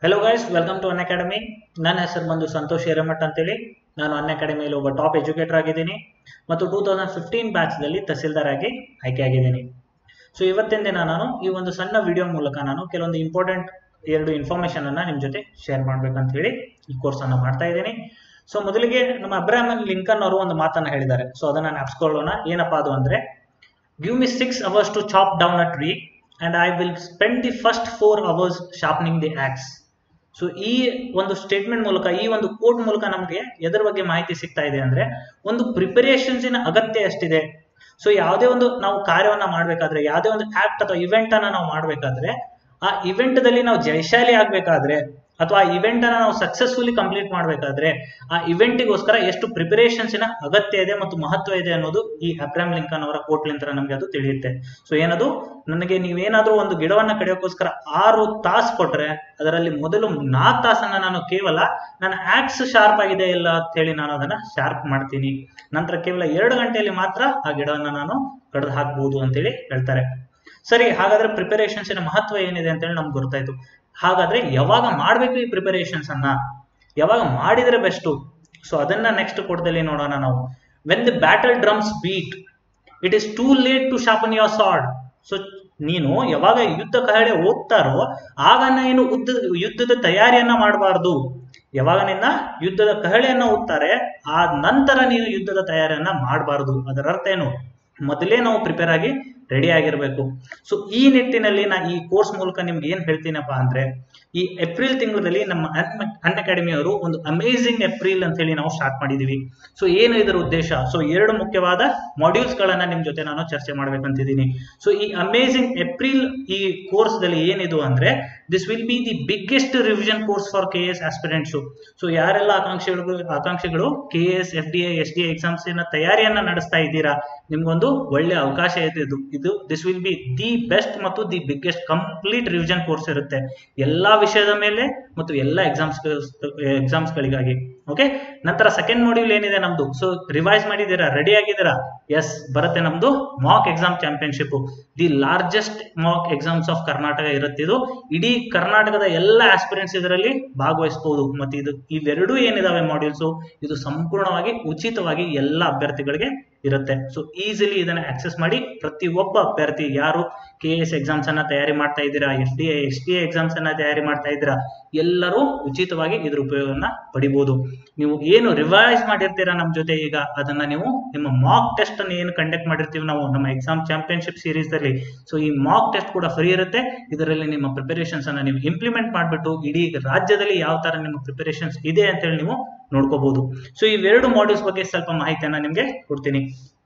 hello guys welcome to Unacademy ನನ್ನ ಹೆಸರು ಬಂದು ಸಂತೋಷ್ ಹಿರೇಮಠ್ ಅಂತೇಳಿ ನಾನು ಅನ್ ಅಕಾಡೆಮಿಯಲ್ಲಿ ಒಬ್ಬ ಟಾಪ್ ಎಜುಕೇಟರ್ ಆಗಿದ್ದೀನಿ ಮತ್ತು ಟೂ ತೌಸಂಡ್ ಫಿಫ್ಟೀನ್ ಬ್ಯಾಚ್ದಲ್ಲಿ ತಹಸೀಲ್ದಾರ್ ಆಗಿ ಆಯ್ಕೆಯಾಗಿದ್ದೀನಿ ಸೊ ಇವತ್ತಿನ ದಿನ ನಾನು ಈ ಒಂದು ಸಣ್ಣ ವಿಡಿಯೋ ಮೂಲಕ ನಾನು ಕೆಲವೊಂದು ಇಂಪಾರ್ಟೆಂಟ್ ಎರಡು ಇನ್ಫಾರ್ಮೇಷನ್ ಅನ್ನ ನಿಮ್ಮ ಜೊತೆ ಶೇರ್ ಮಾಡ್ಬೇಕಂತ ಹೇಳಿ ಈ ಕೋರ್ಸ್ ಅನ್ನ ಮಾಡ್ತಾ ಇದ್ದೀನಿ ಸೊ ಮೊದಲಿಗೆ ನಮ್ಮ ಅಬ್ರಾಹಂ ಲಿಂಕನ್ ಅವರು ಒಂದು ಮಾತನ್ನ ಹೇಳಿದ್ದಾರೆ ಸೊ ಅದನ್ನ ನೆನಪಿಸ್ಕೊಳ್ಳೋಣ ಏನಪ್ಪಾ ಅದು ಅಂದ್ರೆ give me six hours to chop down a tree and I will spend the first four hours sharpening the axe so ಈ ಒಂದು ಸ್ಟೇಟ್ಮೆಂಟ್ ಮೂಲಕ ಈ ಒಂದು ಕೋಡ್ ಮೂಲಕ ನಮಗೆ ಎದರ ಬಗ್ಗೆ ಮಾಹಿತಿ ಸಿಗ್ತಾ ಇದೆ ಅಂದ್ರೆ ಒಂದು ಪ್ರಿಪರೇಷನ್ಸಿನ ಅಗತ್ಯ ಎಷ್ಟಿದೆ ಸೊ ಯಾವುದೇ ಒಂದು ನಾವು ಕಾರ್ಯವನ್ನ ಮಾಡ್ಬೇಕಾದ್ರೆ ಯಾವುದೇ ಒಂದು ಆಕ್ಟ್ ಅಥವಾ ಇವೆಂಟ್ ಅನ್ನ ನಾವು ಮಾಡ್ಬೇಕಾದ್ರೆ ಆ ಇವೆಂಟ್ ದಲ್ಲಿ ನಾವು ಜಯಶಾಲಿ ಆಗ್ಬೇಕಾದ್ರೆ ಅಥವಾ ಆ ಇವೆಂಟ್ ಅನ್ನ ನಾವು ಸಕ್ಸಸ್ಫುಲಿ ಕಂಪ್ಲೀಟ್ ಮಾಡ್ಬೇಕಾದ್ರೆ ಆ ಇವೆಂಟಿಗೋಸ್ಕರ ಎಷ್ಟು ಪ್ರಿಪರೇಷನ್ಸಿನ ಅಗತ್ಯ ಇದೆ ಮತ್ತು ಮಹತ್ವ ಇದೆ ಅನ್ನೋದು ಈ ಅಬ್ರಾಮ್ ಲಿಂಕನ್ ಅವರ ಕೋಟ್ಲಿಂತರ ನಮಗೆ ಅದು ತಿಳಿಯುತ್ತೆ ಸೊ ಏನದು ನನಗೆ ನೀವೇನಾದ್ರೂ ಒಂದು ಗಿಡವನ್ನ ಕಡಿಯೋಕ್ಕೋಸ್ಕರ ಆರು ತಾಸು ಕೊಟ್ರೆ ಅದರಲ್ಲಿ ಮೊದಲು ನಾಲ್ಕು ತಾಸನ್ನ ನಾನು ಕೇವಲ ನನ್ನ ಆಕ್ಸ್ ಶಾರ್ಪ್ ಆಗಿದೆ ಇಲ್ಲ ಅಂತ ಹೇಳಿ ನಾನು ಅದನ್ನ ಶಾರ್ಪ್ ಮಾಡ್ತೀನಿ ನಂತರ ಕೇವಲ ಎರಡು ಗಂಟೆಯಲ್ಲಿ ಮಾತ್ರ ಆ ಗಿಡವನ್ನ ನಾನು ಕಡ್ದು ಹಾಕ್ಬಹುದು ಅಂತೇಳಿ ಹೇಳ್ತಾರೆ ಸರಿ ಹಾಗಾದ್ರೆ ಪ್ರಿಪರೇಷನ್ಸಿನ ಮಹತ್ವ ಏನಿದೆ ಅಂತೇಳಿ ನಮ್ಗೆ ಗೊತ್ತಾಯ್ತು ಹಾಗಾದ್ರೆ ಯಾವಾಗ ಮಾಡ್ಬೇಕು ಈ ಪ್ರಿಪರೇಷನ್ಸ್ ಅನ್ನ ಯಾವಾಗ ಮಾಡಿದ್ರೆ ಬೆಸ್ಟು ಸೊ ಅದನ್ನ ನೆಕ್ಸ್ಟ್ ಕೊಡ್ದಲ್ಲಿ ನೋಡೋಣ ನಾವು when the battle drums beat it is too late to sharpen your sword so ನೀನು ಯಾವಾಗ ಯುದ್ಧ ಕಹಳೆ ಹೋಗ್ತಾರೋ ಆಗ ನೀನು ಯುದ್ಧ ಯುದ್ಧದ ತಯಾರಿಯನ್ನ ಮಾಡಬಾರ್ದು ಯಾವಾಗ ನಿನ್ನ ಯುದ್ಧದ ಕಹಳೆಯನ್ನ ಓದ್ತಾರೆ ಆ ನಂತರ ನೀನು ಯುದ್ಧದ ತಯಾರಿಯನ್ನ ಮಾಡಬಾರ್ದು ಅದರ ಅರ್ಥ ಏನು ಮೊದಲೇ ನಾವು ಪ್ರಿಪೇರ್ ಆಗಿ ರೆಡಿ ಆಗಿರಬೇಕು ಸೊ ಈ ನಿಟ್ಟಿನಲ್ಲಿ ನಾ ಈ ಕೋರ್ಸ್ ಮೂಲಕ ನಿಮ್ಗೆ ಏನ್ ಹೇಳ್ತೀನಪ್ಪ ಅಂದ್ರೆ ಈ ಏಪ್ರಿಲ್ ತಿಂಗಳಲ್ಲಿ ನಮ್ಮ ಅನ್ ಅಕಾಡೆಮಿಯವರು ಒಂದು ಅಮೇಸಿಂಗ್ ಏಪ್ರಿಲ್ ಅಂತ ಹೇಳಿ ನಾವು ಸ್ಟಾರ್ಟ್ ಮಾಡಿದೀವಿ ಸೊ ಏನು ಇದರ ಉದ್ದೇಶ ಸೊ ಎರಡು ಮುಖ್ಯವಾದ ಮಾಡ್ಯೂಲ್ಸ್ ಗಳನ್ನ ನಿಮ್ ಜೊತೆ ನಾನು ಚರ್ಚೆ ಮಾಡ್ಬೇಕಂತಿದ್ದೀನಿ ಸೊ ಈ ಅಮೇಸಿಂಗ್ ಏಪ್ರಿಲ್ ಈ ಕೋರ್ಸ್ ದಲ್ಲಿ ಏನಿದು ಅಂದ್ರೆ this will be the biggest revision course for K S aspirants so ಯಾರೆಲ್ಲ ಆಕಾಂಕ್ಷಿಗಳು ಆಕಾಂಕ್ಷಿಗಳು K S F D I S D exams ತಯಾರಿಯನ್ನ ನಡೆಸ್ತಾ ಇದ್ದೀರಾ ನಿಮ್ಗೊಂದು ಒಳ್ಳೆ ಅವಕಾಶ ಇದೆ ಇದು ಇದು this will be the best ಮತ್ತು the biggest complete revision course ಇರುತ್ತೆ ಎಲ್ಲಾ ವಿಷಯದ ಮೇಲೆ ಮತ್ತು ಎಲ್ಲ ಎಕ್ಸಾಮ್ಸ್ ಎಕ್ಸಾಮ್ಸ್ ಗಳಿಗಾಗಿ ಓಕೆ ನಂತರ ಸೆಕೆಂಡ್ ಮಾಡ್ಯೂಲ್ ಏನಿದೆ ನಮ್ದು ಸೊ ರಿವೈಸ್ ಮಾಡಿದ್ದೀರಾ ರೆಡಿ ಆಗಿದ್ದೀರಾ ಎಸ್ ಬರುತ್ತೆ ನಮ್ದು mock exam championship the largest mock exams of Karnataka ಇರುತ್ತೆ ಇದು ಇಡೀ ಕರ್ನಾಟಕದ ಎಲ್ಲ ಆಸ್ಪಿರೆಂಟ್ಸ್ ಇದರಲ್ಲಿ ಭಾಗವಹಿಸಬಹುದು ಮತ್ತೆ ಇದು ಇವೆರಡೂ ಏನಿದಾವೆ ಮಾಡ್ಯೂಲ್ಸ್ ಇದು ಸಂಪೂರ್ಣವಾಗಿ ಉಚಿತವಾಗಿ ಎಲ್ಲ ಅಭ್ಯರ್ಥಿಗಳಿಗೆ ಇರುತ್ತೆ ಸೊ ಈಸಿಲಿ ಇದನ್ನ ಆಕ್ಸೆಸ್ ಮಾಡಿ ಪ್ರತಿ ಒಬ್ಬ ಅಭ್ಯರ್ಥಿ ಯಾರು ಕೆ ಎಸ್ ಎಕ್ಸಾಮ್ಸ್ ಅನ್ನ ತಯಾರಿ ಮಾಡ್ತಾ ಇದ್ದೀರಾ F D S D exams ಅನ್ನ ತಯಾರಿ ಮಾಡ್ತಾ ಇದ್ದೀರಾ ಎಲ್ಲರೂ ಉಚಿತವಾಗಿ ಇದ್ರ ಉಪಯೋಗವನ್ನ ಪಡಿಬಹುದು ನೀವು ಏನು ರಿವೈಸ್ ಮಾಡಿರ್ತೀರಾ ನಮ್ಮ ಜೊತೆ ಈಗ ಅದನ್ನ ನೀವು ನಿಮ್ಮ ಮಾಕ್ ಟೆಸ್ಟ್ ಅನ್ನು ಏನು ಕಂಡಕ್ಟ್ ಮಾಡಿರ್ತೀವಿ ನಾವು ನಮ್ಮ ಎಕ್ಸಾಮ್ ಚಾಂಪಿಯನ್ಶಿಪ್ ಸೀರೀಸ್ ಅಲ್ಲಿ ಸೊ ಈ ಮಾಕ್ ಟೆಸ್ಟ್ ಕೂಡ ಫ್ರೀ ಇರುತ್ತೆ ಇದರಲ್ಲಿ ನಿಮ್ಮ ಪ್ರಿಪರೇಷನ್ಸ್ ಅನ್ನ ನೀವು ಇಂಪ್ಲಿಮೆಂಟ್ ಮಾಡಿಬಿಟ್ಟು ಇಡೀ ರಾಜ್ಯದಲ್ಲಿ ಯಾವ ತರ ನಿಮ್ಮ ಪ್ರಿಪರೇಷನ್ಸ್ ಇದೆ ಅಂತ ಹೇಳಿ ನೀವು ನೋಡ್ಕೋಬಹುದು ಸೊ ಇವೆರಡು ಮಾಡ್ಯೂಲ್ಸ್ ಬಗ್ಗೆ ಸ್ವಲ್ಪ ಮಾಹಿತಿಯನ್ನ ನಿಮ್ಗೆ ಕೊಡ್ತೀನಿ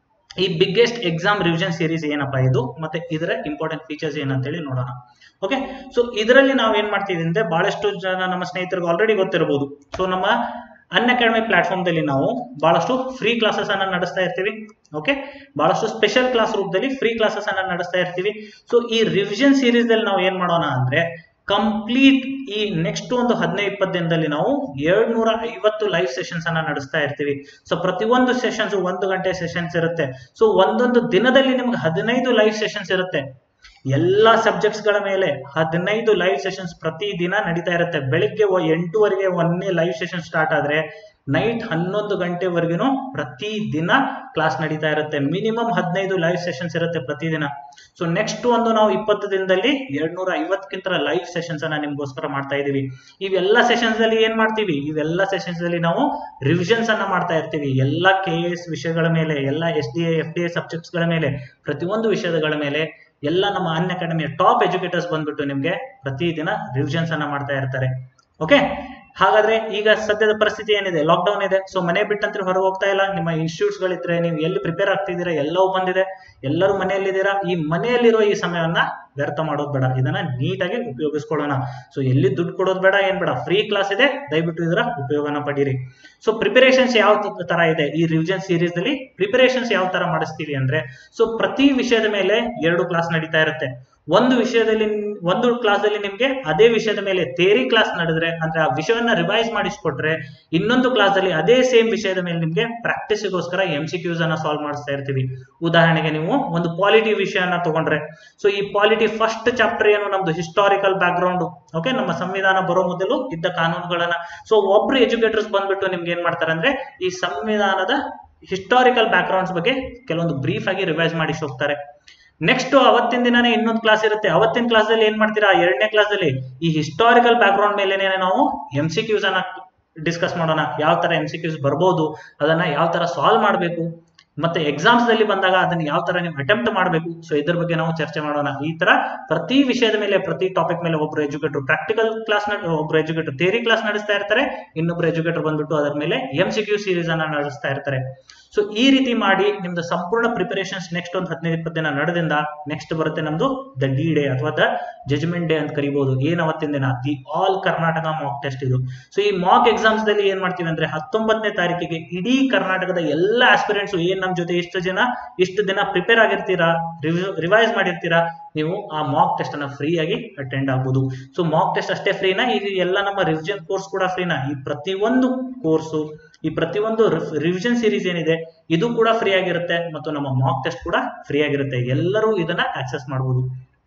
ಈ ಬಿಗ್ಗೆಸ್ಟ್ ಎಕ್ಸಾಮ್ ರಿವಿಷನ್ ಸೀರೀಸ್ ಏನಪ್ಪಾ ಇದು ಮತ್ತೆ ಇದರ ಇಂಪಾರ್ಟೆಂಟ್ ಫೀಚರ್ಸ್ ಏನಂತೇಳಿ ನೋಡೋಣ ಓಕೆ ಸೊ ಇದರಲ್ಲಿ ನಾವು ಏನ್ ಮಾಡ್ತೀವಿ ಅಂದ್ರೆ ಬಹಳಷ್ಟು ಜನ ನಮ್ಮ ಸ್ನೇಹಿತರಿಗೆ ಆಲ್ರೆಡಿ ಗೊತ್ತಿರಬಹುದು ಸೊ ನಮ್ಮ ಅನ್ ಅಕಾಡೆಮಿ ಪ್ಲಾಟ್ಫಾರ್ಮ್ ದಲ್ಲಿ ನಾವು ಬಹಳಷ್ಟು ಫ್ರೀ ಕ್ಲಾಸಸ್ ಅನ್ನ ನಡೆಸ್ತಾ ಇರ್ತೀವಿ ಓಕೆ ಬಹಳಷ್ಟು ಸ್ಪೆಷಲ್ ಕ್ಲಾಸ್ ರೂಪದಲ್ಲಿ ಫ್ರೀ ಕ್ಲಾಸಸ್ ಅನ್ನ ನಡೆಸ್ತಾ ಇರ್ತೀವಿ ಸೊ ಈ ರಿವಿಷನ್ ಸೀರೀಸ್ ದಲ್ಲಿ ನಾವು ಏನ್ ಮಾಡೋಣ ಅಂದ್ರೆ ಕಂಪ್ಲೀಟ್ ಈ ನೆಕ್ಸ್ಟ್ ಒಂದು ಹದಿನೈದು ಇಪ್ಪತ್ತು ದಿನದಲ್ಲಿ ನಾವು ಎರಡ್ ನೂರ ಐವತ್ತು ಲೈವ್ ಸೆಷನ್ಸ್ ಅನ್ನ ನಡೆಸ್ತಾ ಇರ್ತೀವಿ ಸೊ ಪ್ರತಿಯೊಂದು ಸೆಷನ್ಸ್ ಒಂದು ಗಂಟೆ ಸೆಷನ್ಸ್ ಇರುತ್ತೆ ಸೊ ಒಂದೊಂದು ದಿನದಲ್ಲಿ ನಿಮ್ಗೆ ಹದಿನೈದು ಲೈವ್ ಸೆಷನ್ಸ್ ಇರುತ್ತೆ ಎಲ್ಲಾ ಸಬ್ಜೆಕ್ಟ್ಸ್ ಗಳ ಮೇಲೆ ಹದಿನೈದು ಲೈವ್ ಸೆಷನ್ಸ್ ಪ್ರತಿ ದಿನ ನಡೀತಾ ಇರುತ್ತೆ ಬೆಳಿಗ್ಗೆ ಎಂಟೂವರೆಗೆ ಒಂದನೇ ಲೈವ್ ಸೆಷನ್ ಸ್ಟಾರ್ಟ್ ಆದ್ರೆ ನೈಟ್ ಹನ್ನೊಂದು ಗಂಟೆವರೆಗೂ ಪ್ರತಿ ದಿನ ಕ್ಲಾಸ್ ನಡೀತಾ ಇರುತ್ತೆ ಮಿನಿಮಮ್ ಹದಿನೈದು ಲೈವ್ ಸೆಷನ್ಸ್ ಇರುತ್ತೆ ಪ್ರತಿದಿನ ಸೊ ನೆಕ್ಸ್ಟ್ ಒಂದು ನಾವು ಇಪ್ಪತ್ತು ದಿನದಲ್ಲಿ ಎರಡ್ ನೂರ ಐವತ್ತಕ್ಕಿಂತ ಲೈವ್ ಸೆಷನ್ಸ್ ಅನ್ನ ನಿಮ್ಗೋಸ್ಕರ ಮಾಡ್ತಾ ಇದೀವಿ ಇವೆಲ್ಲ ಸೆಷನ್ಸ್ ಅಲ್ಲಿ ಏನ್ ಮಾಡ್ತೀವಿ ಇವೆಲ್ಲ ಸೆಷನ್ಸ್ ಅಲ್ಲಿ ನಾವು ರಿವಿಷನ್ಸ್ ಅನ್ನ ಮಾಡ್ತಾ ಇರ್ತೀವಿ ಎಲ್ಲ ಕೆ ಎಸ್ ವಿಷಯಗಳ ಮೇಲೆ ಎಲ್ಲ S D F D A subjects ಗಳ ಮೇಲೆ ಪ್ರತಿಯೊಂದು ವಿಷಯಗಳ ಮೇಲೆ ಎಲ್ಲ ನಮ್ಮ ಅನ್ ಅಕಾಡೆಮಿಯ ಟಾಪ್ ಎಜುಕೇಟರ್ಸ್ ಬಂದ್ಬಿಟ್ಟು ನಿಮ್ಗೆ ಪ್ರತಿದಿನ ರಿವಿಷನ್ಸ್ ಅನ್ನ ಮಾಡ್ತಾ ಇರ್ತಾರೆ ಓಕೆ ಹಾಗಾದ್ರೆ ಈಗ ಸದ್ಯದ ಪರಿಸ್ಥಿತಿ ಏನಿದೆ ಲಾಕ್ಡೌನ್ ಇದೆ ಸೊ ಮನೆ ಬಿಟ್ಟಂದ್ರೆ ಹೊರಗೆ ಹೋಗ್ತಾ ಇಲ್ಲ ನಿಮ್ಮ ಇನ್ಸ್ಟಿಟ್ಯೂಟ್ಸ್ ಗಳಿದ್ರೆ ನೀವು ಎಲ್ಲಿ ಪ್ರಿಪೇರ್ ಆಗ್ತಿದ್ದೀರಾ ಎಲ್ಲವೂ ಬಂದಿದೆ ಎಲ್ಲರೂ ಮನೆಯಲ್ಲಿದ್ದೀರಾ ಈ ಮನೆಯಲ್ಲಿರೋ ಈ ಸಮಯವನ್ನ ವ್ಯರ್ಥ ಮಾಡೋದು ಬೇಡ ಇದನ್ನ ನೀಟಾಗಿ ಉಪಯೋಗಿಸ್ಕೊಳ್ಳೋಣ ಸೊ ಎಲ್ಲಿ ದುಡ್ಡು ಕೊಡೋದು ಬೇಡ ಏನ್ ಬೇಡ ಫ್ರೀ ಕ್ಲಾಸ್ ಇದೆ ದಯವಿಟ್ಟು ಇದರ ಉಪಯೋಗನ ಪಡೀರಿ ಸೊ ಪ್ರಿಪರೇಷನ್ಸ್ ಯಾವ ತರ ಇದೆ ಈ ರಿವಿಷನ್ ಸೀರೀಸ್ ಅಲ್ಲಿ ಪ್ರಿಪರೇಷನ್ಸ್ ಯಾವ ತರ ಮಾಡಿಸ್ತೀವಿ ಅಂದ್ರೆ ಸೊ ಪ್ರತಿ ವಿಷಯದ ಮೇಲೆ ಎರಡು ಕ್ಲಾಸ್ ನಡೀತಾ ಇರುತ್ತೆ ಒಂದು ವಿಷಯದಲ್ಲಿ ಒಂದು ಕ್ಲಾಸ್ ಅಲ್ಲಿ ನಿಮ್ಗೆ ಅದೇ ವಿಷಯದ ಮೇಲೆ ಥೇರಿ ಕ್ಲಾಸ್ ನಡೆದ್ರೆ ಅಂದ್ರೆ ಆ ವಿಷಯವನ್ನ ರಿವೈಸ್ ಮಾಡಿಸ್ಕೊಟ್ರೆ ಇನ್ನೊಂದು ಕ್ಲಾಸ್ ಅಲ್ಲಿ ಅದೇ ಸೇಮ್ ವಿಷಯದ ಮೇಲೆ ನಿಮ್ಗೆ ಪ್ರಾಕ್ಟೀಸ್ಗೋಸ್ಕರ ಎಂ ಸಿ ಕ್ಯೂಸ್ ಅನ್ನ ಸಾಲ್ವ್ ಮಾಡಿಸ್ತಾ ಇರ್ತೀವಿ ಉದಾಹರಣೆಗೆ ನೀವು ನೀವು ಒಂದು ಪಾಲಿಟಿ ವಿಷಯನ ತಗೊಂಡ್ರೆ ಸೊ ಈ ಪಾಲಿಟಿ ಫಸ್ಟ್ ಚಾಪ್ಟರ್ ಏನು ನಮ್ದು ಹಿಸ್ಟಾರಿಕಲ್ ಬ್ಯಾಕ್ ಗ್ರೌಂಡ್ ಓಕೆ ನಮ್ಮ ಸಂವಿಧಾನ ಬರೋ ಮೊದಲು ಇದ್ದ ಕಾನೂನುಗಳನ್ನ ಸೊ ಒಬ್ರು ಎಜುಕೇಟರ್ಸ್ ಬಂದ್ಬಿಟ್ಟು ನಿಮ್ಗೆ ಏನ್ ಮಾಡ್ತಾರೆ ಅಂದ್ರೆ ಈ ಸಂವಿಧಾನದ ಹಿಸ್ಟಾರಿಕಲ್ ಬ್ಯಾಕ್ ಗ್ರೌಂಡ್ಸ್ ಬಗ್ಗೆ ಕೆಲವೊಂದು ಬ್ರೀಫ್ ಆಗಿ ರಿವೈಸ್ ಮಾಡಿ ಹೋಗ್ತಾರೆ ನೆಕ್ಸ್ಟ್ ಅವತ್ತಿನ ದಿನನೇ ಇನ್ನೊಂದು ಕ್ಲಾಸ್ ಇರುತ್ತೆ ಅವತ್ತಿನ ಕ್ಲಾಸ್ ಅಲ್ಲಿ ಏನ್ ಮಾಡ್ತೀರಾ ಎರಡನೇ ಕ್ಲಾಸ್ ಅಲ್ಲಿ ಈ ಹಿಸ್ಟಾರಿಕಲ್ ಬ್ಯಾಕ್ ಗ್ರೌಂಡ್ ಮೇಲೆನೆ ನಾವು ಎಂ ಸಿ ಕ್ಯೂಸ್ ಅನ್ನ ಡಿಸ್ಕಸ್ ಮಾಡೋಣ ಯಾವ ತರ ಎಂ ಸಿ ಕ್ಯೂಸ್ ಬರ್ಬೋದು ಅದನ್ನ ಯಾವ ತರ ಸಾಲ್ವ್ ಮಾಡಬೇಕು ಮತ್ತೆ ಎಕ್ಸಾಮ್ಸ್ ದಲ್ಲಿ ಬಂದಾಗ ಅದನ್ನ ಯಾವ ತರ ನೀವು ಅಟೆಂಪ್ಟ್ ಮಾಡಬೇಕು ಸೊ ಇದ್ರ ಬಗ್ಗೆ ನಾವು ಚರ್ಚೆ ಮಾಡೋಣ ಈ ತರ ಪ್ರತಿ ವಿಷಯದ ಮೇಲೆ ಪ್ರತಿ ಟಾಪಿಕ್ ಮೇಲೆ ಒಬ್ರು ಎಜುಕೇಟರ್ ಪ್ರಾಕ್ಟಿಕಲ್ ಕ್ಲಾಸ್ ಒಬ್ರು ಎಜುಕೇಟರ್ ಥಿಯರಿ ಕ್ಲಾಸ್ ನಡೆಸ್ತಾ ಇರ್ತಾರೆ ಇನ್ನೊಬ್ರು ಎಜುಕೇಟರ್ ಬಂದ್ಬಿಟ್ಟು ಅದರ ಮೇಲೆ ಎಂ ಸಿ ಕ್ಯೂ ಸೀರೀಸ್ ಅನ್ನ ನಡೆಸ್ತಾ ಇರ್ತಾರೆ ಸೊ ಈ ರೀತಿ ಮಾಡಿ ನಿಮ್ದು ಸಂಪೂರ್ಣ ಪ್ರಿಪರೇಷನ್ಸ್ ನೆಕ್ಸ್ಟ್ ಒಂದು ಹದಿನೈದು ಇಪ್ಪತ್ತು ದಿನ ನಡೆದಿಂದ ನೆಕ್ಸ್ಟ್ ಬರುತ್ತೆ ನಮ್ದು ದ ಡಿ ಡೇ ಅಥವಾ ದ ಜಜ್ಮೆಂಟ್ ಡೇ ಅಂತ ಕರಿಬಹುದು ಏನ್ ಅವತ್ತಿನ ದಿನ the all Karnataka mock test ಇದು ಸೊ ಈ ಮಾಕ್ ಎಕ್ಸಾಮ್ಸ್ ದಲ್ಲಿ ಏನ್ ಮಾಡ್ತೀವಿ ಅಂದ್ರೆ ಹತ್ತೊಂಬತ್ತನೇ ತಾರೀಕಿಗೆ ಇಡೀ ಕರ್ನಾಟಕದ ಎಲ್ಲ ಆಸ್ಪಿರೆಂಟ್ಸ್ ಏನ್ ನಮ್ ಜೊತೆ ಇಷ್ಟು ಜನ ಇಷ್ಟು ದಿನ ಪ್ರಿಪೇರ್ ಆಗಿರ್ತೀರಾ ರಿವೈಸ್ ಮಾಡಿರ್ತೀರಾ ನೀವು ಆ ಮಾಕ್ ಟೆಸ್ಟ್ ಅನ್ನ ಫ್ರೀ ಆಗಿ ಅಟೆಂಡ್ ಆಗ್ಬೋದು ಸೊ ಮಾಕ್ ಟೆಸ್ಟ್ ಅಷ್ಟೇ ಫ್ರೀನಾ ಈ ಎಲ್ಲ ನಮ್ಮ ರಿವಿಷನ್ ಕೋರ್ಸ್ ಕೂಡ ಫ್ರೀನಾ ಈ ಪ್ರತಿಯೊಂದು ಕೋರ್ಸು ಈ ಪ್ರತಿಯೊಂದು ರಿವಿಷನ್ ಸೀರೀಸ್ ಏನಿದೆ ಇದು ಕೂಡ ಫ್ರೀ ಆಗಿರುತ್ತೆ ಮತ್ತು ನಮ್ಮ ಮಾಕ್ ಟೆಸ್ಟ್ ಕೂಡ ಫ್ರೀ ಆಗಿರುತ್ತೆ ಎಲ್ಲರೂ ಇದನ್ನ ಆಕ್ಸೆಸ್ ಮಾಡಬಹುದು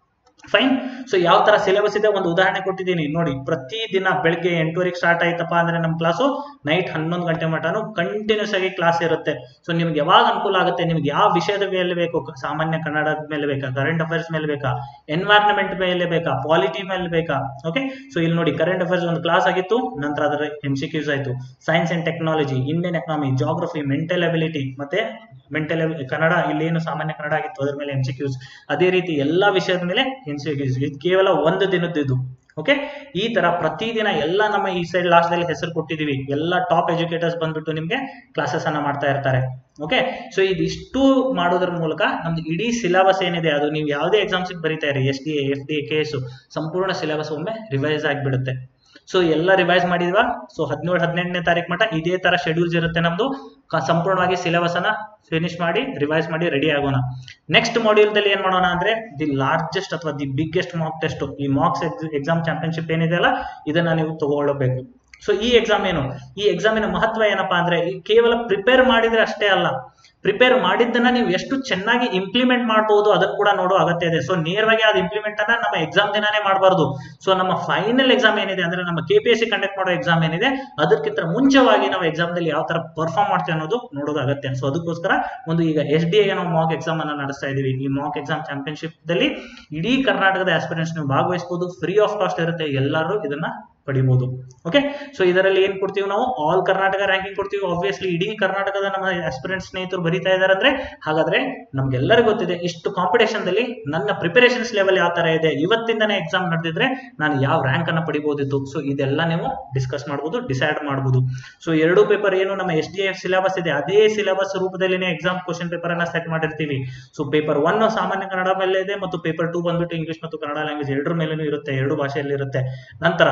ಫೈನ್ ಸೊ ಯಾವ ತರ ಸಿಲೆಬಸ್ ಇದೆ ಒಂದು ಉದಾಹರಣೆ ಕೊಟ್ಟಿದ್ದೀನಿ ನೋಡಿ ಪ್ರತಿ ದಿನ ಬೆಳಗ್ಗೆ ಎಂಟುವರೆಗೆ ಸ್ಟಾರ್ಟ್ ಆಯ್ತಪ್ಪ ಅಂದ್ರೆ ನಮ್ಮ ಕ್ಲಾಸು ನೈಟ್ ಹನ್ನೊಂದು ಗಂಟೆ ಮಟನು ಕಂಟಿನ್ಯೂಸ್ ಆಗಿ ಕ್ಲಾಸ್ ಇರುತ್ತೆ ಸೊ ನಿಮ್ಗೆ ಯಾವಾಗ ಅನುಕೂಲ ಆಗುತ್ತೆ ನಿಮ್ಗೆ ಯಾವ ವಿಷಯದ ಮೇಲೆ ಬೇಕು ಸಾಮಾನ್ಯ ಕನ್ನಡದ ಮೇಲೆ ಬೇಕಾ ಕರೆಂಟ್ ಅಫೇರ್ಸ್ ಮೇಲೆ ಬೇಕಾ ಎನ್ವೈರ್ನ್ಮೆಂಟ್ ಮೇಲೆ ಬೇಕಾ ಪಾಲಿಟಿ ಮೇಲೆ ಬೇಕಾ ಓಕೆ ಸೊ ಇಲ್ಲಿ ನೋಡಿ ಕರೆಂಟ್ ಅಫೇರ್ಸ್ ಒಂದು ಕ್ಲಾಸ್ ಆಗಿತ್ತು ನಂತರ ಅದರ ಎಂ ಸಿ ಕ್ಯೂಸ್ ಆಯ್ತು science and technology Indian economy geography mental ability ಮತ್ತೆ ಮೆಂಟಲ್ ಕನ್ನಡ ಇಲ್ಲಿ ಏನು ಸಾಮಾನ್ಯ ಕನ್ನಡ ಆಗಿತ್ತು ಅದ್ರ ಮೇಲೆ ಎಂ ಸಿ ಕ್ಯೂಸ್ ಅದೇ ರೀತಿ ಎಲ್ಲಾ ವಿಷಯದ ಮೇಲೆ ಎಂ ಸಿ ಕ್ಯೂಸ್ ಇದು ಕೇವಲ ಒಂದು ದಿನದ್ದು ಇದು ಓಕೆ ಈ ತರ ಪ್ರತಿದಿನ ಎಲ್ಲ ನಮ್ಮ ಈ ಸೈಡ್ ಲಾಸ್ಟ್ ದಲ್ಲಿ ಹೆಸರು ಕೊಟ್ಟಿದೀವಿ ಎಲ್ಲ ಟಾಪ್ ಎಜುಕೇಟರ್ಸ್ ಬಂದ್ಬಿಟ್ಟು ನಿಮ್ಗೆ ಕ್ಲಾಸಸ್ ಅನ್ನ ಮಾಡ್ತಾ ಇರ್ತಾರೆ ಓಕೆ ಸೊ ಇದಿಷ್ಟು ಮಾಡೋದ್ರ ಮೂಲಕ ನಮ್ದು ಇಡೀ ಸಿಲೆಬಸ್ ಏನಿದೆ ಅದು ನೀವು ಯಾವುದೇ ಎಕ್ಸಾಮ್ಸ್ ಬರೀತಾ ಇರಿ S D F D K S ಸಂಪೂರ್ಣ ಸಿಲೆಬಸ್ ಒಮ್ಮೆ ರಿವೈಸ್ ಆಗಿಬಿಡುತ್ತೆ ಸೊ ಎಲ್ಲ ರಿವೈಸ್ ಮಾಡಿದ್ವಾ ಸೊ ಹದಿನೇಳು ಹದಿನೆಂಟನೇ ತಾರೀಕು ಮಟ್ಟ ಇದೇ ತರ ಶೆಡ್ಯೂಲ್ಸ್ ಇರುತ್ತೆ ನಮ್ದು ಕ- ಸಂಪೂರ್ಣವಾಗಿ ಸಿಲೆಬಸ್ ಅನ್ನ ಫಿನಿಶ್ ಮಾಡಿ ರಿವೈಸ್ ಮಾಡಿ ರೆಡಿ ಆಗೋಣ ನೆಕ್ಸ್ಟ್ ಮಾಡ್ಯೂಲ್ ದಲ್ಲಿ ಏನ್ ಮಾಡೋಣ ಅಂದ್ರೆ ದಿ ಲಾರ್ಜೆಸ್ಟ್ ಅಥವಾ ದಿ ಬಿಗ್ಗೆಸ್ಟ್ ಮಾಕ್ ಟೆಸ್ಟ್ ಈ ಮಾರ್ಕ್ಸ್ ಎಕ್ಸಾಮ್ ಚಾಂಪಿಯನ್ಶಿಪ್ ಏನಿದೆ ಅಲ್ಲ ಇದನ್ನ ನೀವು ತಗೊಳ್ಳಬೇಕು ಸೊ ಈ ಎಕ್ಸಾಮ್ ಏನು ಈ ಎಕ್ಸಾಮಿನ ಮಹತ್ವ ಏನಪ್ಪಾ ಅಂದ್ರೆ ಈ ಕೇವಲ ಪ್ರಿಪೇರ್ ಮಾಡಿದ್ರೆ ಅಷ್ಟೇ ಅಲ್ಲ ಪ್ರಿಪೇರ್ ಮಾಡಿದ್ದನ್ನ ನೀವು ಎಷ್ಟು ಚೆನ್ನಾಗಿ ಇಂಪ್ಲಿಮೆಂಟ್ ಮಾಡಬಹುದು ಅದನ್ನ ಕೂಡ ನೋಡೋ ಅಗತ್ಯ ಇದೆ ಸೊ ನೇರವಾಗಿ ಅದು ಇಂಪ್ಲಿಮೆಂಟ್ ಅನ್ನ ನಮ್ಮ ಎಕ್ಸಾಮ್ ದಿನಾನೇ ಮಾಡಬಾರ್ದು ಸೊ ನಮ್ಮ ಫೈನಲ್ ಎಕ್ಸಾಮ್ ಏನಿದೆ ಅಂದ್ರೆ ನಮ್ಮ K P S C conduct ಮಾಡೋ ಎಕ್ಸಾಮ್ ಏನಿದೆ ಅದಕ್ಕಿಂತ ಮುಂಚೆವಾಗಿ ನಾವು ಎಕ್ಸಾಮ್ ದಲ್ಲಿ ಯಾವ ತರ ಪರ್ಫಾರ್ಮ್ ಮಾಡ್ತೀವಿ ಅನ್ನೋದು ನೋಡೋದು ಅಗತ್ಯ ಸೊ ಅದಕ್ಕೋಸ್ಕರ ಒಂದು ಈಗ ಎಸ್ ಡಿ ಐ ನಾವು ಮಾಕ್ ಎಕ್ಸಾಮ್ ಅನ್ನ ನಡೆಸ್ತಾ ಇದೀವಿ ಈ ಮಾಕ್ ಎಕ್ಸಾಮ್ ಚಾಂಪಿಯನ್ಶಿಪ್ ದಲ್ಲಿ ಇಡೀ ಕರ್ನಾಟಕದ ಆಸ್ಪಿರೆಂಟ್ಸ್ ನೀವು ಭಾಗವಹಿಸಬಹುದು ಫ್ರೀ ಆಫ್ ಕಾಸ್ಟ್ ಇರುತ್ತೆ ಎಲ್ಲರೂ ಇದನ್ನ ಪಡಿಬಹುದು ಓಕೆ ಸೊ ಇದರಲ್ಲಿ ಏನ್ ಕೊಡ್ತೀವಿ ನಾವು ಆಲ್ ಕರ್ನಾಟಕ ರ್ಯಾಂಕಿಂಗ್ ಕೊಡ್ತೀವಿ ಆಬ್ವಿಯಸ್ಲಿ ಇಡೀ ಕರ್ನಾಟಕದ ನಮ್ಮ ಆಸ್ಪಿರೆಂಟ್ ಸ್ನೇಹಿತರು ಬರೀತಾ ಇದಾರೆ ಅಂದ್ರೆ ಹಾಗಾದ್ರೆ ನಮ್ಗೆಲ್ಲರಿಗೂ ಗೊತ್ತಿದೆ ಇಷ್ಟು ಕಾಂಪಿಟೇಷನ್ ದಲ್ಲಿ ನನ್ನ ಪ್ರಿಪರೇಷನ್ಸ್ ಲೆವೆಲ್ ಯಾವ ತರ ಇದೆ ಇವತ್ತಿಂದನೇ ಎಕ್ಸಾಮ್ ನಡೆದಿದ್ರೆ ನಾನು ಯಾವ ರ್ಯಾಂಕ್ ಅನ್ನ ಪಡಿಬಹುದಿತ್ತು ಸೊ ಇದೆಲ್ಲ ನೀವು ಡಿಸ್ಕಸ್ ಮಾಡಬಹುದು ಡಿಸೈಡ್ ಮಾಡಬಹುದು ಸೊ ಎರಡು ಪೇಪರ್ ಏನು ನಮ್ಮ ಎಸ್ ಡಿ ಎಫ್ ಸಿಲೆಬಸ್ ಇದೆ ಅದೇ ಸಿಲೆಬಸ್ ರೂಪದಲ್ಲಿನೇ ಎಕ್ಸಾಮ್ ಕ್ವಶನ್ ಪೇಪರ್ ಅನ್ನ ಸೆಟ್ ಮಾಡಿರ್ತೀವಿ ಸೊ ಪೇಪರ್ ಒನ್ ಸಾಮಾನ್ಯ ಕನ್ನಡ ಮೇಲೆ ಇದೆ ಮತ್ತು ಪೇಪರ್ ಟೂ ಬಂದ್ಬಿಟ್ಟು ಇಂಗ್ಲಿಷ್ ಮತ್ತು ಕನ್ನಡ ಲ್ಯಾಂಗ್ವೇಜ್ ಎರಡರ ಮೇಲೂ ಇರುತ್ತೆ ಎರಡು ಭಾಷೆಯಲ್ಲಿ ಇರುತ್ತೆ ನಂತರ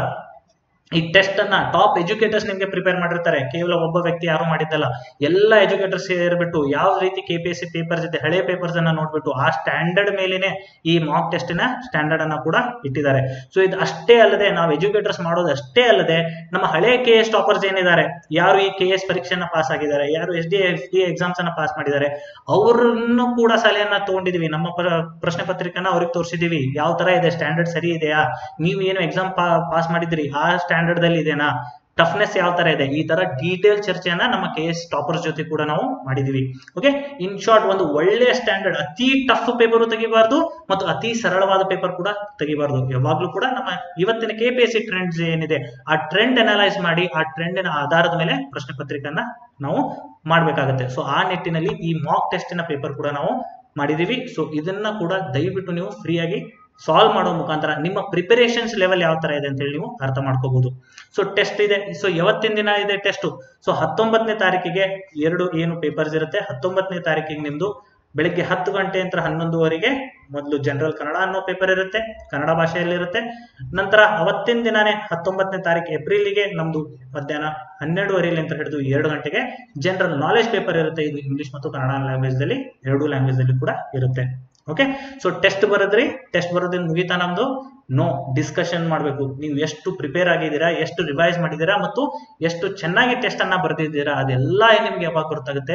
ಈ ಟೆಸ್ಟ್ ಅನ್ನ ಟಾಪ್ ಎಜುಕೇಟರ್ಸ್ ನಿಮ್ಗೆ ಪ್ರಿಪೇರ್ ಮಾಡಿರ್ತಾರೆ ಕೇವಲ ಒಬ್ಬ ವ್ಯಕ್ತಿ ಯಾರು ಮಾಡಿದ್ದಲ್ಲ ಎಲ್ಲ ಎಜುಕೇಟರ್ಸ್ ಸೇರ್ಬಿಟ್ಟು ಯಾವ ರೀತಿ K P S C papers ಇದೆ ಹಳೆ ಪೇಪರ್ಸ್ ಅನ್ನ ನೋಡ್ಬಿಟ್ಟು ಆ ಸ್ಟ್ಯಾಂಡರ್ಡ್ ಮೇಲೇನೆ ಈ ಮಾಕ್ ಟೆಸ್ಟಿನ ಸ್ಟ್ಯಾಂಡರ್ಡ್ ಅನ್ನ ಕೂಡ ಇಟ್ಟಿದ್ದಾರೆ ಸೊ ಇದು ಅಷ್ಟೇ ಅಲ್ಲದೆ ನಾವು ಎಜುಕೇಟರ್ಸ್ ಮಾಡೋದು ಅಷ್ಟೇ ಅಲ್ಲದೆ ನಮ್ಮ ಹಳೆ ಕೆ ಎಸ್ ಟಾಪರ್ಸ್ ಏನಿದ್ದಾರೆ ಯಾರು ಈ ಕೆ ಎಸ್ ಪರೀಕ್ಷೆನ ಪಾಸ್ ಆಗಿದ್ದಾರೆ ಯಾರು S D F D exams ಅನ್ನ ಪಾಸ್ ಮಾಡಿದ್ದಾರೆ ಅವ್ರನ್ನು ಕೂಡ ಸಲಹೆಯನ್ನ ತಗೊಂಡಿದೀವಿ ನಮ್ಮ ಪ್ರ- ಪ್ರಶ್ನೆ ಪತ್ರಿಕೆನ ಅವ್ರಿಗೆ ತೋರಿಸಿದೀವಿ ಯಾವ ತರ ಇದೆ ಸ್ಟ್ಯಾಂಡರ್ಡ್ ಸರಿ ಇದೆಯಾ ನೀವು ಏನು ಎಕ್ಸಾಮ್ ಪಾಸ್ ಮಾಡಿದ್ರಿ ಆ ಸ್ಟ್ಯಾಂಡರ್ಡ್ ದಲ್ಲಿ ಇದೆನಾ ಟಫ್ನೆಸ್ ಯಾವ ತರ ಇದೆ ಈ ತರ ಡೀಟೇಲ್ ಚರ್ಚೆಯನ್ನ ನಮ್ಮ ಕೆ ಎಸ್ ಟಾಪರ್ಸ್ ಜೊತೆ ಕೂಡ ನಾವು ಮಾಡಿದೀವಿ ಓಕೆ ಇನ್ ಶಾರ್ಟ್ ಒಂದು ಒಳ್ಳೆಯ ಸ್ಟ್ಯಾಂಡರ್ಡ್ ಅತಿ ಟಫ್ ಪೇಪರ್ ತೆಗಿಬಾರ್ದು ಮತ್ತು ಅತಿ ಸರಳವಾದ ಪೇಪರ್ ಕೂಡ ತೆಗಿಬಾರ್ದು ಯಾವಾಗ್ಲೂ ಕೂಡ ನಮ್ಮ ಇವತ್ತಿನ K P S C trends ಏನಿದೆ ಆ ಟ್ರೆಂಡ್ ಅನಲೈಸ್ ಮಾಡಿ ಆ ಟ್ರೆಂಡಿನ ಆಧಾರದ ಮೇಲೆ ಪ್ರಶ್ನೆ ಪತ್ರಿಕೆಯನ್ನ ನಾವು ಮಾಡ್ಬೇಕಾಗತ್ತೆ ಸೊ ಆ ನಿಟ್ಟಿನಲ್ಲಿ ಈ ಮಾಕ್ ಟೆಸ್ಟಿನ ಪೇಪರ್ ಕೂಡ ನಾವು ಮಾಡಿದೀವಿ ಸೊ ಇದನ್ನ ಕೂಡ ದಯವಿಟ್ಟು ನೀವು ಫ್ರೀಯಾಗಿ ಸಾಲ್ವ್ ಮಾಡೋ ಮುಖಾಂತರ ನಿಮ್ಮ ಪ್ರಿಪರೇಷನ್ಸ್ ಲೆವೆಲ್ ಯಾವ ತರ ಇದೆ ಅಂತ ಹೇಳಿ ನೀವು ಅರ್ಥ ಮಾಡ್ಕೋಬಹುದು ಸೊ ಟೆಸ್ಟ್ ಇದೆ ಸೊ ಯಾವತ್ತಿನ ದಿನ ಇದೆ ಟೆಸ್ಟ್ ಸೊ ಹತ್ತೊಂಬತ್ತನೇ ತಾರೀಕಿಗೆ ಎರಡು ಏನು ಪೇಪರ್ಸ್ ಇರುತ್ತೆ ಹತ್ತೊಂಬತ್ತನೇ ತಾರೀಕಿಗೆ ನಿಮ್ದು ಬೆಳಿಗ್ಗೆ ಹತ್ತು ಗಂಟೆ ಅಂತ ಹನ್ನೊಂದುವರೆಗೆ ಮೊದಲು ಜನರಲ್ ಕನ್ನಡ ಅನ್ನೋ ಪೇಪರ್ ಇರುತ್ತೆ ಕನ್ನಡ ಭಾಷೆಯಲ್ಲಿ ಇರುತ್ತೆ ನಂತರ ಅವತ್ತಿನ ದಿನಾನೇ ಹತ್ತೊಂಬತ್ತನೇ ತಾರೀಕು ಏಪ್ರಿಲ್ಗೆ ನಮ್ದು ಮಧ್ಯಾಹ್ನ ಹನ್ನೆರಡುವರೆಯಲ್ಲಿ ಅಂತ ಹಿಡಿದು ಎರಡು ಗಂಟೆಗೆ ಜನರಲ್ ನಾಲೆಜ್ ಪೇಪರ್ ಇರುತ್ತೆ ಇದು ಇಂಗ್ಲಿಷ್ ಮತ್ತು ಕನ್ನಡ ಲ್ಯಾಂಗ್ವೇಜ್ ದಲ್ಲಿ ಎರಡು ಲ್ಯಾಂಗ್ವೇಜ್ ಅಲ್ಲಿ ಕೂಡ ಇರುತ್ತೆ ಓಕೆ ಸೊ ಟೆಸ್ಟ್ ಬರೆದ್ರಿ ಟೆಸ್ಟ್ ಬರೋದ್ರಿಂದ ಮುಗಿತಾ ನಮ್ದು ನೋ ಡಿಸ್ಕಷನ್ ಮಾಡಬೇಕು ನೀವು ಎಷ್ಟು ಪ್ರಿಪೇರ್ ಆಗಿದ್ದೀರಾ ಎಷ್ಟು ರಿವೈಸ್ ಮಾಡಿದ್ದೀರಾ ಮತ್ತು ಎಷ್ಟು ಚೆನ್ನಾಗಿ ಟೆಸ್ಟ್ ಅನ್ನ ಬರೆದಿದ್ದೀರಾ ಅದೆಲ್ಲ ನಿಮ್ಗೆ ಯಾವಾಗ ಗೊತ್ತಾಗುತ್ತೆ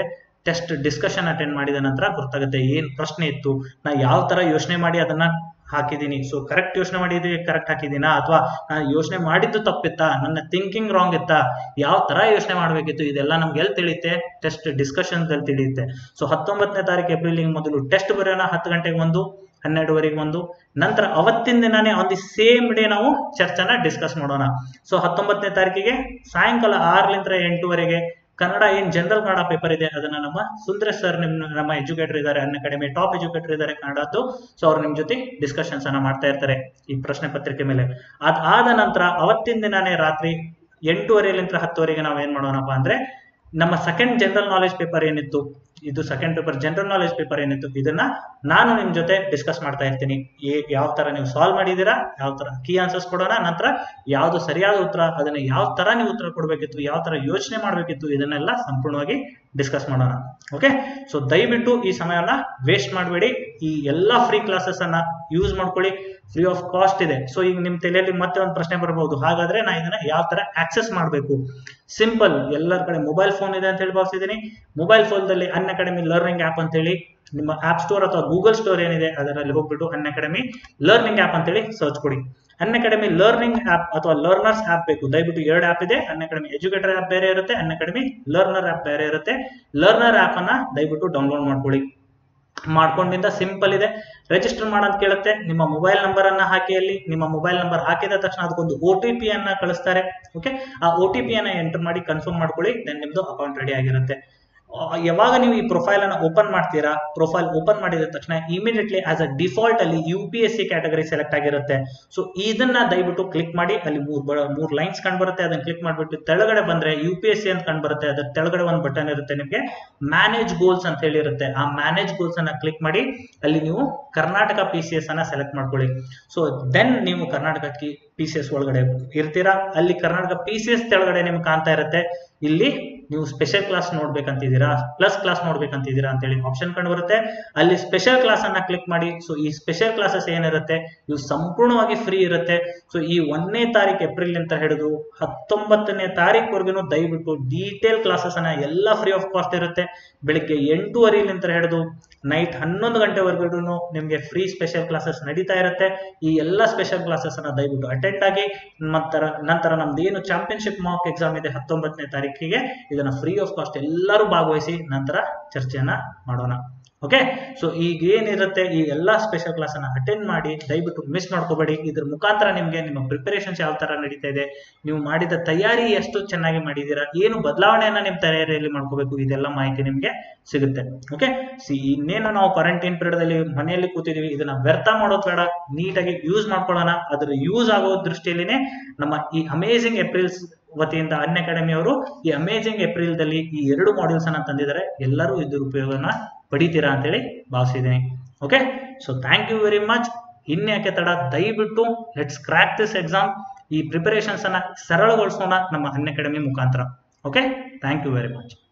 ಟೆಸ್ಟ್ ಡಿಸ್ಕಷನ್ ಅಟೆಂಡ್ ಮಾಡಿದ ನಂತರ ಗೊತ್ತಾಗುತ್ತೆ ಏನ್ ಪ್ರಶ್ನೆ ಇತ್ತು ನಾ ಯಾವ ತರ ಯೋಚನೆ ಮಾಡಿ ಅದನ್ನ ಹಾಕಿದ್ದೀನಿ ಸೊ ಕರೆಕ್ಟ್ ಯೋಚನೆ ಮಾಡಿದ್ರೆ ಕರೆಕ್ಟ್ ಹಾಕಿದ್ದೀನಾ ಅಥವಾ ನಾನು ಯೋಚನೆ ಮಾಡಿದ್ದು ತಪ್ಪಿತ್ತಾ ನನ್ನ ಥಿಂಕಿಂಗ್ ರಾಂಗ್ ಇತ್ತಾ ಯಾವ ತರ ಯೋಚನೆ ಮಾಡಬೇಕಿತ್ತು ಇದೆಲ್ಲ ನಮ್ಗೆ ಎಲ್ಲಿ ತಿಳಿಯುತ್ತೆ ಟೆಸ್ಟ್ ಡಿಸ್ಕಷನ್ ಅಲ್ಲಿ ತಿಳಿಯುತ್ತೆ ಸೊ ಹತ್ತೊಂಬತ್ತನೇ ತಾರೀಕು ಏಪ್ರಿಲ್ ಮೊದಲು ಟೆಸ್ಟ್ ಬರೆಯೋಣ ಹತ್ತು ಗಂಟೆಗೆ ಒಂದು ಹನ್ನೆರಡುವರೆಗೆ ಒಂದು ನಂತರ ಅವತ್ತಿನ ದಿನಾನೇ ಆನ್ ದಿ ಸೇಮ್ ಡೇ ನಾವು ಚರ್ಚೆನ ಡಿಸ್ಕಸ್ ಮಾಡೋಣ ಸೊ ಹತ್ತೊಂಬತ್ತನೇ ತಾರೀಕಿಗೆ ಸಾಯಂಕಾಲ ಆರರಿಂದ ಎಂಟುವರೆಗೆ ಕನ್ನಡ ಏನ್ ಜನರಲ್ ಕನ್ನಡ ಪೇಪರ್ ಇದೆ ಅದನ್ನ ನಮ್ಮ ಸುಂದರೇಶ್ ಸರ್ ನಿಮ್ ನಮ್ಮ ಎಜುಕೇಟರ್ ಇದ್ದಾರೆ ಅನ್ ಅಕಾಡೆಮಿ ಟಾಪ್ ಎಜುಕೇಟರ್ ಇದ್ದಾರೆ ಕನ್ನಡದ್ದು ಸೊ ಅವ್ರು ನಿಮ್ ಜೊತೆ ಡಿಸ್ಕಷನ್ಸ್ ಅನ್ನ ಮಾಡ್ತಾ ಇರ್ತಾರೆ ಈ ಪ್ರಶ್ನೆ ಪತ್ರಿಕೆ ಮೇಲೆ ಅದಾದ ನಂತರ ಅವತ್ತಿನ ದಿನಾನೇ ರಾತ್ರಿ ಎಂಟೂವರೆಲಿಂದ ಹತ್ತುವರೆಗೆ ನಾವ್ ಏನ್ ಮಾಡೋಣಪ್ಪ ಅಂದ್ರೆ ನಮ್ಮ ಸೆಕೆಂಡ್ ಜನರಲ್ ನಾಲೆಜ್ ಪೇಪರ್ ಏನಿತ್ತು ಇದು second paper general knowledge paper ಏನಿತ್ತು ಇದನ್ನ ನಾನು ನಿಮ್ ಜೊತೆ ಡಿಸ್ಕಸ್ ಮಾಡ್ತಾ ಇರ್ತೀನಿ ಏ- ಯಾವ ತರ ನೀವು ಸಾಲ್ವ್ ಮಾಡಿದೀರಾ ಯಾವ ತರ ಕೀ ಆನ್ಸರ್ಸ್ ಕೊಡೋಣ ನಂತರ ಯಾವ್ದು ಸರಿಯಾದ ಉತ್ತರ ಅದನ್ನ ಯಾವ ತರ ನೀವು ಉತ್ತರ ಕೊಡ್ಬೇಕಿತ್ತು ಯಾವ ತರ ಯೋಚನೆ ಮಾಡ್ಬೇಕಿತ್ತು ಇದನ್ನೆಲ್ಲ ಸಂಪೂರ್ಣವಾಗಿ ಡಿಸ್ಕಸ್ ಮಾಡೋಣ ಓಕೆ ಸೊ ದಯವಿಟ್ಟು ಈ ಸಮಯನ ವೇಸ್ಟ್ ಮಾಡಬೇಡಿ ಈ ಎಲ್ಲಾ ಫ್ರೀ ಕ್ಲಾಸಸ್ ಅನ್ನ ಯೂಸ್ ಮಾಡ್ಕೊಳ್ಳಿ ಫ್ರೀ ಆಫ್ ಕಾಸ್ಟ್ ಇದೆ ಸೊ ಈಗ ನಿಮ್ ತಲೆಯಲ್ಲಿ ಮತ್ತೆ ಒಂದು ಪ್ರಶ್ನೆ ಬರಬಹುದು ಹಾಗಾದ್ರೆ ನಾ ಇದನ್ನ ಯಾವ ತರ ಆಕ್ಸೆಸ್ ಮಾಡಬೇಕು ಸಿಂಪಲ್ ಎಲ್ಲರ ಕಡೆ ಮೊಬೈಲ್ ಫೋನ್ ಇದೆ ಅಂತ ಹೇಳಿ ಭಾವಿಸಿದ್ದೀನಿ ಮೊಬೈಲ್ ಫೋನ್ದಲ್ಲಿ ಅನ್ ಅಕಾಡೆಮಿ ಲರ್ನಿಂಗ್ ಆಪ್ ಅಂತ ಹೇಳಿ ನಿಮ್ಮ ಆಪ್ ಸ್ಟೋರ್ ಅಥವಾ ಗೂಗಲ್ ಸ್ಟೋರ್ ಏನಿದೆ ಅದರಲ್ಲಿ ಹೋಗ್ಬಿಟ್ಟು ಅನ್ ಅಕಾಡೆಮಿ ಲರ್ನಿಂಗ್ ಆಪ್ ಅಂತೇಳಿ ಸರ್ಚ್ ಕೊಡಿ ಅನ್ ಅಕಾಡೆಮಿ ಲರ್ನಿಂಗ್ ಆಪ್ ಅಥವಾ ಲರ್ನರ್ಸ್ ಆಪ್ ಬೇಕು ದಯವಿಟ್ಟು ಎರಡು ಆಪ್ ಇದೆ ಅನ್ ಅಕಾಡೆಮಿ ಎಜುಕೇಟರ್ ಆಪ್ ಬೇರೆ ಇರುತ್ತೆ ಅನ್ ಅಕಾಡೆಮಿ ಲರ್ನರ್ ಆಪ್ ಬೇರೆ ಇರುತ್ತೆ ಲರ್ನರ್ ಆಪ್ ಅನ್ನ ದಯವಿಟ್ಟು ಡೌನ್ಲೋಡ್ ಮಾಡ್ಕೊಳ್ಳಿ ಮಾಡ್ಕೊಂಡಿಂದ ಸಿಂಪಲ್ ಇದೆ ರಿಜಿಸ್ಟರ್ ಮಾಡಂತ ಕೇಳುತ್ತೆ ನಿಮ್ಮ ಮೊಬೈಲ್ ನಂಬರ್ ಅನ್ನ ಹಾಕಿ ಅಲ್ಲಿ ನಿಮ್ಮ ಮೊಬೈಲ್ ನಂಬರ್ ಹಾಕಿದ ತಕ್ಷಣ ಅದಕ್ಕೊಂದು ಒ ಟಿ ಪಿ ಅನ್ನ ಕಳಿಸ್ತಾರೆ ಓಕೆ ಆ ಒ ಟಿ ಪಿ ಅನ್ನ ಎಂಟರ್ ಮಾಡಿ ಕನ್ಫರ್ಮ್ ಮಾಡ್ಕೊಳ್ಳಿ ದೆನ್ ನಿಮ್ದು ಅಕೌಂಟ್ ರೆಡಿ ಆಗಿರುತ್ತೆ ಆ, ಯಾವಾಗ ನೀವು ಈ ಪ್ರೊಫೈಲ್ ಅನ್ನ ಓಪನ್ ಮಾಡ್ತೀರಾ ಪ್ರೊಫೈಲ್ ಓಪನ್ ಮಾಡಿದ ತಕ್ಷಣ ಇಮಿಡಿಯೇಟ್ಲಿ ಆಸ್ ಅ ಡಿಫಾಲ್ಟ್ ಅಲ್ಲಿ U P S C category select ಆಗಿರುತ್ತೆ ಸೊ ಇದನ್ನ ದಯವಿಟ್ಟು ಕ್ಲಿಕ್ ಮಾಡಿ ಅಲ್ಲಿ ಮೂರ್ ಬ- ಮೂರ್ ಲೈನ್ಸ್ ಕಂಡು ಬರುತ್ತೆ ಅದನ್ನ ಕ್ಲಿಕ್ ಮಾಡ್ಬಿಟ್ಟು ತೆಳಗಡೆ ಬಂದ್ರೆ ಯು ಪಿ ಎಸ್ ಸಿ ಅಂತ ಕಂಡು ಬರುತ್ತೆ ಅದ್ರ ತೆಳಗಡೆ ಒಂದು ಬಟನ್ ಇರುತ್ತೆ ನಿಮಗೆ ಮ್ಯಾನೇಜ್ ಗೋಲ್ಸ್ ಅಂತ ಹೇಳಿ ಇರುತ್ತೆ ಆ ಮ್ಯಾನೇಜ್ ಗೋಲ್ಸ್ ಅನ್ನ ಕ್ಲಿಕ್ ಮಾಡಿ ಅಲ್ಲಿ ನೀವು ಕರ್ನಾಟಕ ಪಿ ಸಿ ಎಸ್ ಅನ್ನ ಸೆಲೆಕ್ಟ್ ಮಾಡ್ಕೊಳ್ಳಿ ಸೊ ದೆನ್ ನೀವು ಕರ್ನಾಟಕ ಪಿ ಸಿ ಎಸ್ ಒಳಗಡೆ ಇರ್ತೀರಾ ಅಲ್ಲಿ ಕರ್ನಾಟಕ ಪಿ ಸಿ ಎಸ್ ತೆಳಗಡೆ ನಿಮ್ಗೆ ಕಾಣ್ತಾ ಇರುತ್ತೆ ಇಲ್ಲಿ ನೀವು ಸ್ಪೆಷಲ್ ಕ್ಲಾಸ್ ನೋಡ್ಬೇಕಂತಿದ್ದೀರಾ ಪ್ಲಸ್ ಕ್ಲಾಸ್ ನೋಡ್ಬೇಕಂತಿದ್ದೀರಾ ಅಂತ ಹೇಳಿ ಆಪ್ಷನ್ ಕಂಡು ಬರುತ್ತೆ ಅಲ್ಲಿ ಸ್ಪೆಷಲ್ ಕ್ಲಾಸ್ ಅನ್ನ ಕ್ಲಿಕ್ ಮಾಡಿ ಸೊ ಈ ಸ್ಪೆಷಲ್ ಕ್ಲಾಸಸ್ ಏನಿರುತ್ತೆ ಇವು ಸಂಪೂರ್ಣವಾಗಿ ಫ್ರೀ ಇರುತ್ತೆ ಸೊ ಈ ಒಂದನೇ ತಾರೀಕು ಏಪ್ರಿಲ್ ಅಂತ ಹಿಡಿದು ಹತ್ತೊಂಬತ್ತನೇ ತಾರೀಕುವರೆಗೂ ದಯವಿಟ್ಟು ಡೀಟೇಲ್ ಕ್ಲಾಸಸ್ ಅನ್ನ ಎಲ್ಲ ಫ್ರೀ ಆಫ್ ಕಾಸ್ಟ್ ಇರುತ್ತೆ ಬೆಳಿಗ್ಗೆ ಎಂಟೂವರೆಲಿಂದ ಹಿಡಿದು ನೈಟ್ ಹನ್ನೊಂದು ಗಂಟೆವರೆಗೂ ನಿಮಗೆ ಫ್ರೀ ಸ್ಪೆಷಲ್ ಕ್ಲಾಸಸ್ ನಡೀತಾ ಇರುತ್ತೆ ಈ ಎಲ್ಲ ಸ್ಪೆಷಲ್ ಕ್ಲಾಸಸ್ ಅನ್ನ ದಯವಿಟ್ಟು ಅಟೆಂಡ್ ಆಗಿ ನಂತರ ನಂತರ ನಮ್ದು ಏನು ಚಾಂಪಿಯನ್ಶಿಪ್ ಮಾಕ್ ಎಕ್ಸಾಮ್ ಇದೆ ಹತ್ತೊಂಬತ್ತನೇ ತಾರೀಕಿಗೆ ಇದನ್ನ ಫ್ರೀ ಆಫ್ ಕಾಸ್ಟ್ ಎಲ್ಲರೂ ಭಾಗವಹಿಸಿ ನಂತರ ಚರ್ಚೆಯನ್ನ ಮಾಡೋಣ ಓಕೆ ಸೊ ಈಗ ಏನಿರುತ್ತೆ ಈ ಎಲ್ಲಾ ಸ್ಪೆಷಲ್ ಕ್ಲಾಸ್ ಅನ್ನ ಅಟೆಂಡ್ ಮಾಡಿ ದಯವಿಟ್ಟು ಮಿಸ್ ಮಾಡ್ಕೋಬೇಡಿ ಇದ್ರ ಮುಖಾಂತರ ನಿಮ್ಗೆ ನಿಮ್ಮ ಪ್ರಿಪರೇಷನ್ಸ್ ಯಾವ ತರ ನಡೀತಾ ಇದೆ ನೀವು ಮಾಡಿದ ತಯಾರಿ ಎಷ್ಟು ಚೆನ್ನಾಗಿ ಮಾಡಿದೀರಾ ಏನು ಬದಲಾವಣೆಯನ್ನ ನಿಮ್ಮ ತಯಾರಿಯಲ್ಲಿ ಮಾಡ್ಕೋಬೇಕು ಇದೆಲ್ಲ ಮಾಹಿತಿ ನಿಮ್ಗೆ ಸಿಗುತ್ತೆ ಓಕೆ ಸಿ ಇನ್ನೇನು ನಾವು ಕ್ವಾರಂಟೈನ್ ಪೀರಿಯಡ್ ಅಲ್ಲಿ ಮನೆಯಲ್ಲಿ ಕೂತಿದೀವಿ ಇದನ್ನ ವ್ಯರ್ಥ ಮಾಡೋದು ಬೇಡ ನೀಟಾಗಿ ಯೂಸ್ ಮಾಡ್ಕೊಳ್ಳೋಣ ಅದ್ರ ಯೂಸ್ ಆಗೋ ದೃಷ್ಟಿಯಲ್ಲಿನೇ ನಮ್ಮ ಈ ಅಮೇಸಿಂಗ್ ಏಪ್ರಿಲ್ಸ್ ವತಿಯಿಂದ ಅನ್ ಅಕಾಡೆಮಿ ಅವರು ಈ ಅಮೇಜಿಂಗ್ ಏಪ್ರಿಲ್ ದಲ್ಲಿ ಈ ಎರಡು ಮಾಡ್ಯೂಲ್ಸ್ ಅನ್ನ ತಂದಿದ್ದಾರೆ ಎಲ್ಲರೂ ಇದ್ರ ಉಪಯೋಗನ ಪಡಿತೀರಾ ಅಂತೇಳಿ ಭಾವಿಸಿದ್ದೀನಿ okay so thank you very much ಇನ್ಯಾಕೆ ತಡ ದಯವಿಟ್ಟು ಲೆಟ್ಸ್ ಕ್ರ್ಯಾಕ್ ದಿಸ್ ಎಕ್ಸಾಮ್ ಈ ಪ್ರಿಪರೇಷನ್ಸ್ ಅನ್ನ ಸರಳಗೊಳಿಸೋಣ ನಮ್ಮ ಅನ್ ಅಕಾಡೆಮಿ ಮುಖಾಂತರ okay thank you very much